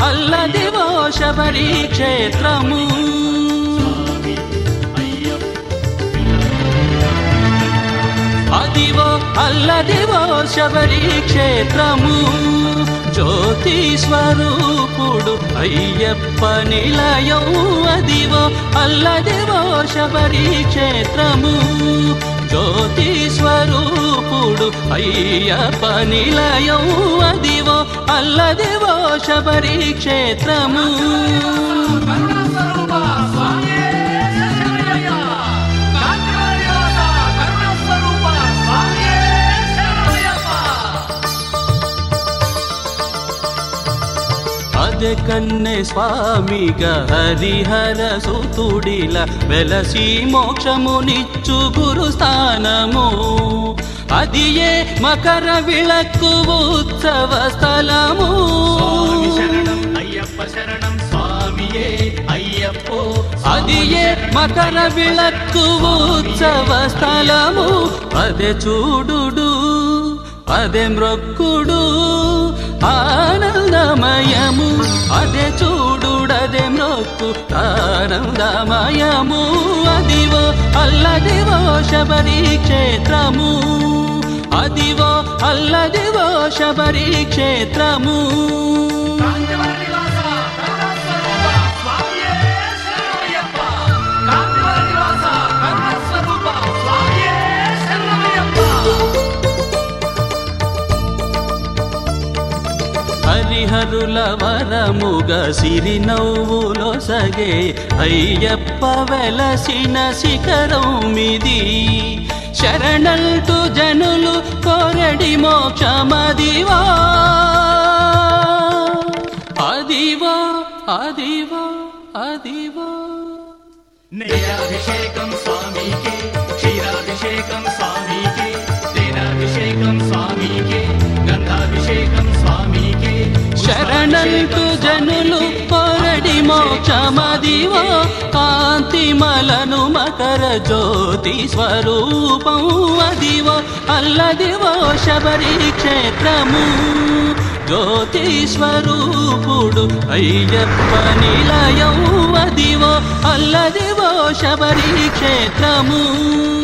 అల్లదివో శబరి క్షేత్రము అదివో అల్లదివో శబరి క్షేత్రము జ్యోతి స్వరూపుడు అయ్యప్ప నిలయం అదివో అల్లదివో శబరి క్షేత్రము జ్యోతి స్వరూపుడు అయ్యప్ప నిలయం అదివో అల్లదివో శబరి క్షేత్రము కరుణాస్వరూప స్వామియే శరణయ్య కాంతివర్యోధ కరుణాస్వరూప స్వామియే శరణయ్యప్ప అదే కన్నె స్వామిగా హరిహర సుతుడిల వెలసి మోక్షమునిచ్చు గురుస్థానము అది ఏ మకర విళక్కు ఉత్సవ స్థలము స్వామి శరణం అయ్యప్ప శరణం స్వామియే అయ్యప్పో అది ఏ మకర విళక్కు ఉత్సవ స్థలము అదే చూడుడు అదే మ్రొక్కుడు ఆనందమయము అదే చూడుడదే మ్రొక్కు ఆనందమయము అదివో అల్లదివో శబరి క్షేత్రము అదివో అల్లదివో శబరి క్షేత్రము కాంతివర నివాస కరుణాస్వరూప స్వామియే శరణయ్యప్ప కాంతివర నివాస కరుణాస్వరూప స్వామియే శరణయ్యప్ప హరిహరుల వరముగ సిరి నవ్వులో సగే అయ్యప్ప వెలసిన శిఖరం మిది శరణంటూ జనులు కోరడి మోక్షమదివా అదివా అదివా అదివా నేరాభిషేకం స్వామికే క్షీరాభిషేకం స్వామికే తేనాభిషేకం స్వామికే గంధాభిషేకం స్వామికే శరణంటూ జనులు పొరడి మోక్షమదివో కాంతిమలను మకర జ్యోతి స్వరూపం అదివో అల్లదివో శబరి క్షేత్రము జ్యోతి స్వరూపుడు అయ్యప్ప నిలయం అదివో అల్లదివో శబరి క్షేత్రము